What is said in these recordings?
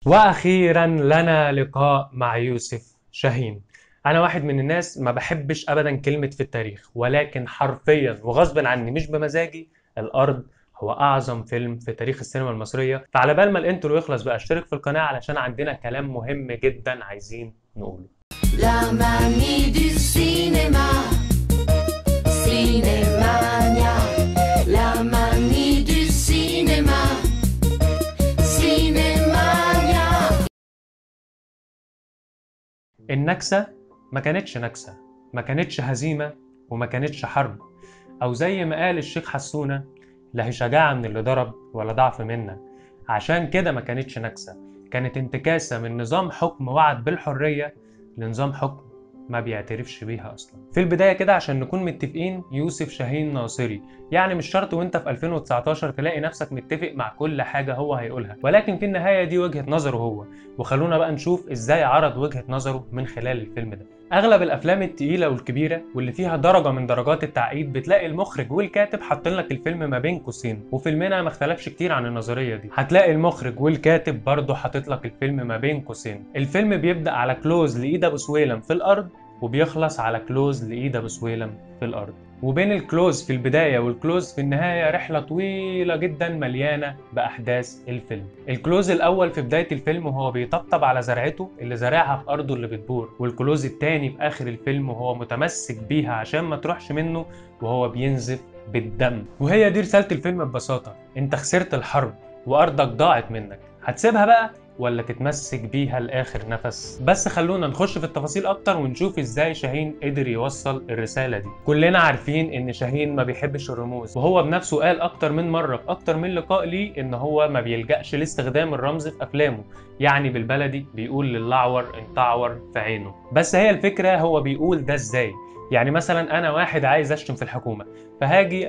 واخيرا لنا لقاء مع يوسف شاهين انا واحد من الناس ما بحبش ابدا كلمة في التاريخ ولكن حرفيا وغصبا عني مش بمزاجي الارض هو اعظم فيلم في تاريخ السينما المصرية فعلى بال ما الانترو يخلص بقى اشترك في القناة علشان عندنا كلام مهم جدا عايزين نقوله La manie du cinéma, Cinémania. La manie du cinéma, Cinémania. النكسة ما كانتش نكسة ما كانتش هزيمة وما كانتش حرب أو زي ما قال الشيخ حسونة لا هي شجاعة من اللي ضرب ولا ضعف منا عشان كده ما كانتش نكسة كانت انتكاسة من نظام حكم وعد بالحرية لنظام حكم ما بيعترفش بيها اصلا في البدايه كده عشان نكون متفقين يوسف شاهين ناصري يعني مش شرط وانت في 2019 تلاقي نفسك متفق مع كل حاجه هو هيقولها ولكن في النهايه دي وجهه نظره هو وخلونا بقى نشوف ازاي عرض وجهه نظره من خلال الفيلم ده اغلب الافلام التقيله والكبيره واللي فيها درجه من درجات التعقيد بتلاقي المخرج والكاتب حاطين لك الفيلم ما بين قوسين وفيلمنا ما اختلفش كتير عن النظريه دي هتلاقي المخرج والكاتب برضه حاطط لك الفيلم ما بين قوسين الفيلم بيبدا على كلوز لايد ابو سويلم في الارض وبيخلص على كلوز لايد ابو سويلم في الارض وبين الكلوز في البداية والكلوز في النهاية رحلة طويلة جدا مليانة بأحداث الفيلم الكلوز الأول في بداية الفيلم وهو بيطبطب على زرعته اللي زارعها في أرضه اللي بتبور والكلوز التاني في آخر الفيلم وهو متمسك بيها عشان ما تروحش منه وهو بينزف بالدم وهي دي رسالة الفيلم ببساطة انت خسرت الحرب وأرضك ضاعت منك هتسيبها بقى ولا تتمسك بيها لاخر نفس بس خلونا نخش في التفاصيل اكتر ونشوف ازاي شاهين قدر يوصل الرساله دي كلنا عارفين ان شاهين ما بيحبش الرموز وهو بنفسه قال اكتر من مره في اكتر من لقاء ليه ان هو ما بيلجاش لاستخدام الرمز في افلامه يعني بالبلدي بيقول للعور انت اعور في عينه بس هي الفكره هو بيقول ده ازاي يعني مثلا انا واحد عايز اشتم في الحكومه فهاجي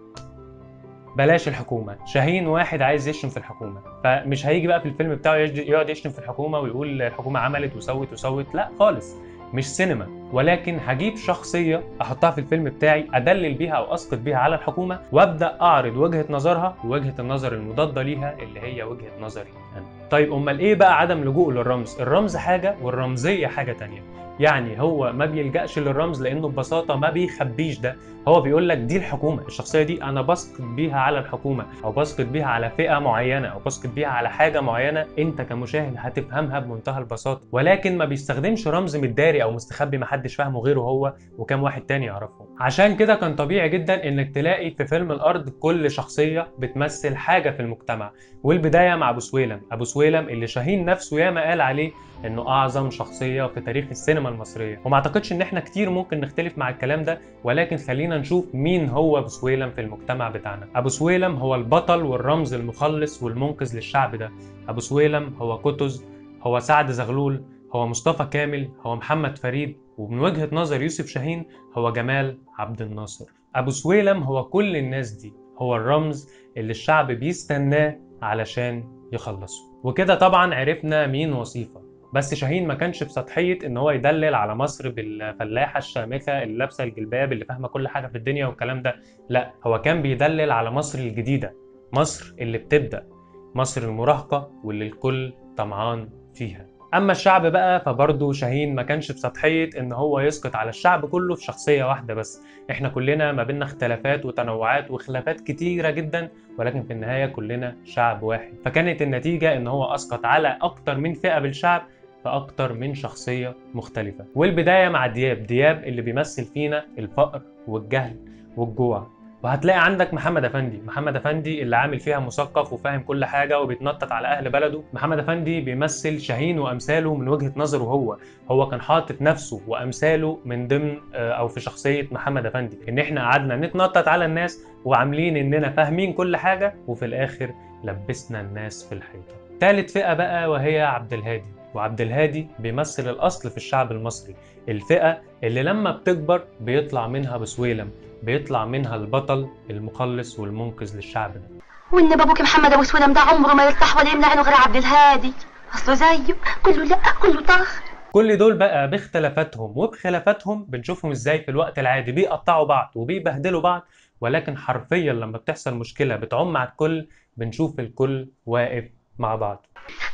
بلاش الحكومه شاهين واحد عايز يشتم في الحكومه فمش هيجي بقى في الفيلم بتاعه يج- يقعد يشتم في الحكومه ويقول الحكومه عملت وسوت وسوت لا خالص مش سينما ولكن هجيب شخصيه احطها في الفيلم بتاعي ادلل بيها او اسقط بيها على الحكومه وابدا اعرض وجهه نظرها ووجهه النظر المضاده ليها اللي هي وجهه نظري انا طيب امال ايه بقى عدم لجوءه للرمز الرمز حاجه والرمزيه حاجه تانية يعني هو ما بيلجأش للرمز لانه ببساطه ما بيخبيش ده هو بيقول لك دي الحكومه الشخصيه دي انا بسقط بيها على الحكومه او بسقط بيها على فئه معينه او بسقط بيها على حاجه معينه انت كمشاهد هتفهمها بمنتهى البساطه ولكن ما بيستخدمش رمز متداري او مستخبي محدش فاهمه غيره هو وكام واحد تاني يعرفه عشان كده كان طبيعي جدا انك تلاقي في فيلم الارض كل شخصيه بتمثل حاجه في المجتمع والبدايه مع ابو سويلم ابو سويلم اللي شاهين نفسه ياما قال عليه انه اعظم شخصيه في تاريخ السينما المصريه وما اعتقدش ان احنا كتير ممكن نختلف مع الكلام ده ولكن خلينا نشوف مين هو ابو سويلم في المجتمع بتاعنا ابو سويلم هو البطل والرمز المخلص والمنقذ للشعب ده ابو سويلم هو كتز هو سعد زغلول هو مصطفى كامل هو محمد فريد ومن وجهة نظر يوسف شاهين هو جمال عبد الناصر ابو سويلم هو كل الناس دي هو الرمز اللي الشعب بيستناه علشان يخلصه وكده طبعا عرفنا مين وصيفة بس شاهين ما كانش بسطحية ان هو يدلل على مصر بالفلاحة الشامخة اللي لابسة الجلباب اللي فاهمة كل حاجة في الدنيا والكلام ده لا هو كان بيدلل على مصر الجديدة مصر اللي بتبدأ مصر المراهقة واللي الكل طمعان فيها اما الشعب بقى فبرضه شاهين ما كانش بسطحيه ان هو يسقط على الشعب كله في شخصيه واحده بس احنا كلنا ما بيننا اختلافات وتنوعات وخلافات كتيره جدا ولكن في النهايه كلنا شعب واحد فكانت النتيجه ان هو اسقط على اكتر من فئه بالشعب في اكتر من شخصيه مختلفه والبدايه مع دياب دياب اللي بيمثل فينا الفقر والجهل والجوع وهتلاقي عندك محمد افندي محمد افندي اللي عامل فيها مثقف وفاهم كل حاجه وبيتنطط على اهل بلده محمد افندي بيمثل شاهين وامثاله من وجهه نظره هو هو كان حاطط نفسه وامثاله من ضمن آه، او في شخصيه محمد افندي ان احنا قعدنا نتنطط على الناس وعاملين اننا فاهمين كل حاجه وفي الاخر لبسنا الناس في الحيطه تالت فئه بقى وهي عبد الهادي وعبد الهادي بيمثل الاصل في الشعب المصري الفئه اللي لما بتكبر بيطلع منها بسويلم بيطلع منها البطل المخلص والمنقذ للشعب ده وان بابوك محمد ابو سويلم ده عمره ما يرتاح ولا يمنع عينه غير عبد الهادي اصله زيه كله لا كله طخ كل دول بقى باختلافاتهم وبخلافاتهم بنشوفهم ازاي في الوقت العادي بيقطعوا بعض وبيبهدلوا بعض ولكن حرفيا لما بتحصل مشكلة بتعم على الكل بنشوف الكل واقف مع بعض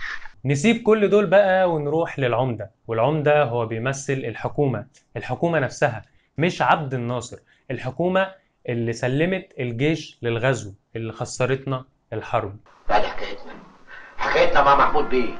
نسيب كل دول بقى ونروح للعمدة والعمدة هو بيمثل الحكومة الحكومة نفسها مش عبد الناصر الحكومة اللي سلمت الجيش للغزو اللي خسرتنا الحرب هذه حكايتنا حكايتنا مع محمود بيه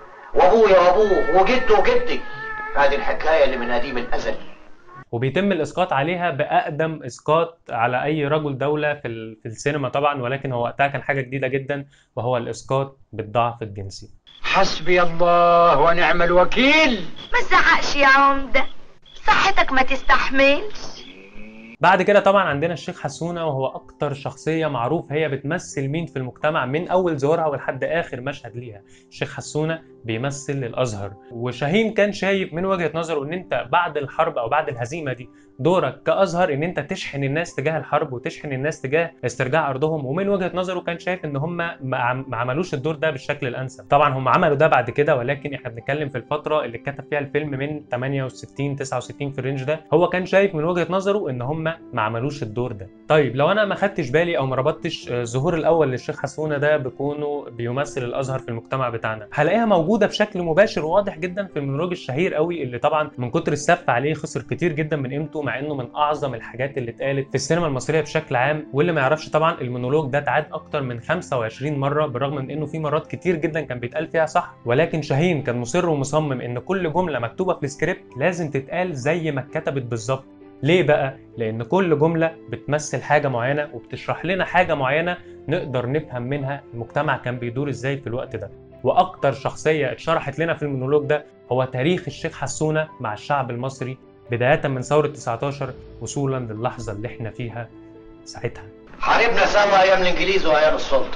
وابويا وابوه وجده وجدي هذه الحكايه اللي من قديم الازل وبيتم الاسقاط عليها باقدم اسقاط على اي رجل دوله في ال- في السينما طبعا ولكن هو وقتها كان حاجه جديده جدا وهو الاسقاط بالضعف الجنسي حسبي الله ونعم الوكيل ما تزعقش يا عمدة صحتك ما تستحملش بعد كده طبعا عندنا الشيخ حسونه وهو اكتر شخصيه معروف هي بتمثل مين في المجتمع من اول ظهورها ولحد اخر مشهد ليها الشيخ حسونه بيمثل الازهر وشاهين كان شايف من وجهه نظره ان انت بعد الحرب او بعد الهزيمه دي دورك كازهر ان انت تشحن الناس تجاه الحرب وتشحن الناس تجاه استرجاع ارضهم ومن وجهه نظره كان شايف ان هم ما عم- ما عملوش الدور ده بالشكل الانسب طبعا هم عملوا ده بعد كده ولكن احنا بنتكلم في الفتره اللي كتب فيها الفيلم من 68 69 في الرينج ده هو كان شايف من وجهه نظره ان هم ما عملوش الدور ده طيب لو انا ما خدتش بالي او ما ربطتش آه، الظهور الاول للشيخ حسونه ده بكونه بيمثل الازهر في المجتمع بتاعنا هلاقيها موجوده بشكل مباشر وواضح جدا في المونولوج الشهير قوي اللي طبعا من كتر السف عليه خسر كتير جدا من قيمته مع انه من اعظم الحاجات اللي اتقالت في السينما المصريه بشكل عام واللي ما يعرفش طبعا المونولوج ده اتعاد اكتر من 25 مره بالرغم من انه في مرات كتير جدا كان بيتقال فيها صح ولكن شاهين كان مصر ومصمم ان كل جمله مكتوبه في السكريبت لازم تتقال زي ما اتكتبت بالظبط ليه بقى؟ لأن كل جملة بتمثل حاجة معينة وبتشرح لنا حاجة معينة نقدر نفهم منها المجتمع كان بيدور ازاي في الوقت ده. وأكتر شخصية اتشرحت لنا في المونولوج ده هو تاريخ الشيخ حسونة مع الشعب المصري بداية من ثورة 19 وصولا للحظة اللي احنا فيها ساعتها. حاربنا سوا ايام الانجليز وايام السلطه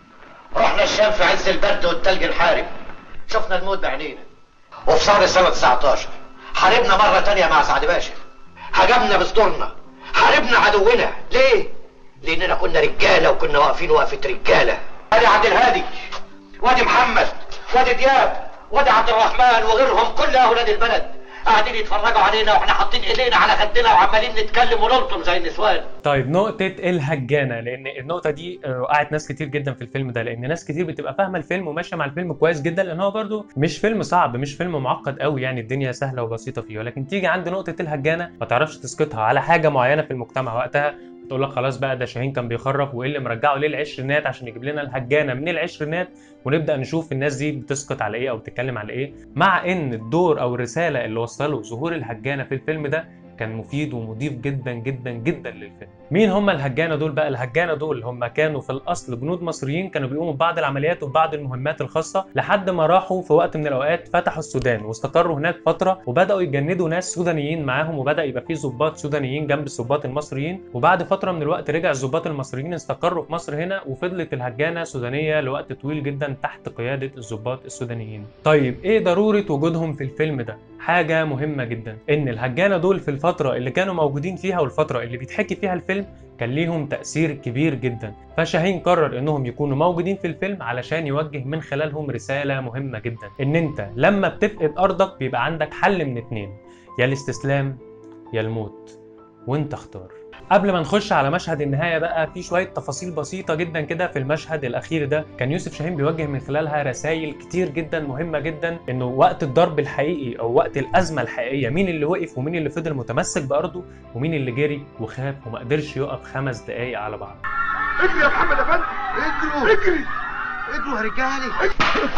رحنا الشام في عز البرد والتلج الحارب شفنا الموت بعينينا وفي ثوره سنه 19 حاربنا مره تانية مع سعد باشا هجمنا بصدورنا حاربنا عدونا ليه؟ لاننا كنا رجاله وكنا واقفين وقفه رجاله ادي عبد الهادي وادي محمد وادي دياب وادي عبد الرحمن وغيرهم كل اولاد البلد قاعدين يتفرجوا علينا واحنا حاطين ايدينا على خدنا وعمالين نتكلم ونلطم زي النسوان طيب نقطة الهجانة لأن النقطة دي آه، وقعت ناس كتير جدا في الفيلم ده لأن ناس كتير بتبقى فاهمة الفيلم وماشية مع الفيلم كويس جدا لأن هو برضو مش فيلم صعب مش فيلم معقد قوي يعني الدنيا سهلة وبسيطة فيه ولكن تيجي عند نقطة الهجانة ما تعرفش تسقطها على حاجة معينة في المجتمع وقتها تقول لك خلاص بقى ده شاهين كان بيخرف وايه اللي مرجعه ليه العشرينات عشان يجيب لنا الهجانه من العشرينات ونبدا نشوف الناس دي بتسقط على ايه او بتتكلم على ايه مع ان الدور او الرساله اللي وصله ظهور الهجانه في الفيلم ده كان مفيد ومضيف جدا جدا جدا للفيلم مين هم الهجانه دول بقى الهجانه دول هم كانوا في الاصل جنود مصريين كانوا بيقوموا ببعض العمليات وبعض المهمات الخاصه لحد ما راحوا في وقت من الاوقات فتحوا السودان واستقروا هناك فتره وبداوا يجندوا ناس سودانيين معاهم وبدا يبقى في ضباط سودانيين جنب الضباط المصريين وبعد فتره من الوقت رجع الضباط المصريين استقروا في مصر هنا وفضلت الهجانه سودانيه لوقت طويل جدا تحت قياده الضباط السودانيين طيب ايه ضروره وجودهم في الفيلم ده حاجه مهمه جدا ان الهجانه دول في الفتره اللي كانوا موجودين فيها والفتره اللي بيتحكي فيها الفيلم كان ليهم تأثير كبير جدا فشاهين قرر انهم يكونوا موجودين في الفيلم علشان يوجه من خلالهم رسالة مهمة جدا ان انت لما بتفقد ارضك بيبقى عندك حل من اتنين يا الاستسلام يا الموت وانت اختار قبل ما نخش على مشهد النهايه بقى في شويه تفاصيل بسيطه جدا كده في المشهد الاخير ده كان يوسف شاهين بيوجه من خلالها رسائل كتير جدا مهمه جدا انه وقت الضرب الحقيقي او وقت الازمه الحقيقيه مين اللي وقف ومين اللي فضل متمسك بارضه ومين اللي جري وخاف وما قدرش يقف خمس دقايق على بعض اجري يا محمد يا فندم اجروا اجري اجروا يا رجالي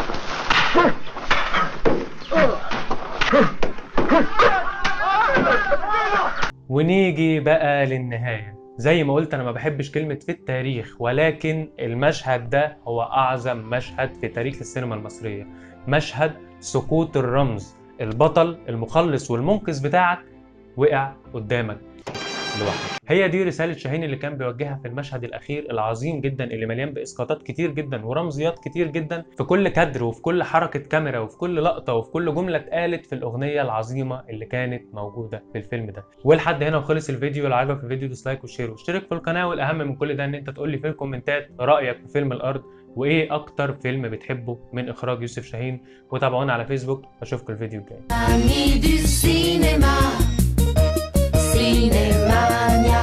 ونيجي بقى للنهاية زي ما قلت انا ما بحبش كلمة في التاريخ ولكن المشهد ده هو اعظم مشهد في تاريخ السينما المصرية مشهد سقوط الرمز البطل المخلص والمنقذ بتاعك وقع قدامك لوحده هي دي رسالة شاهين اللي كان بيوجهها في المشهد الأخير العظيم جدا اللي مليان بإسقاطات كتير جدا ورمزيات كتير جدا في كل كادر وفي كل حركة كاميرا وفي كل لقطة وفي كل جملة اتقالت في الأغنية العظيمة اللي كانت موجودة في الفيلم ده ولحد هنا وخلص الفيديو لو عجبك الفيديو ديسلايك وشير واشترك في القناة والأهم من كل ده إن أنت تقول لي في الكومنتات رأيك في فيلم الأرض وإيه أكتر فيلم بتحبه من إخراج يوسف شاهين وتابعونا على فيسبوك أشوفكم الفيديو الجاي Amis du cinéma, cinémania.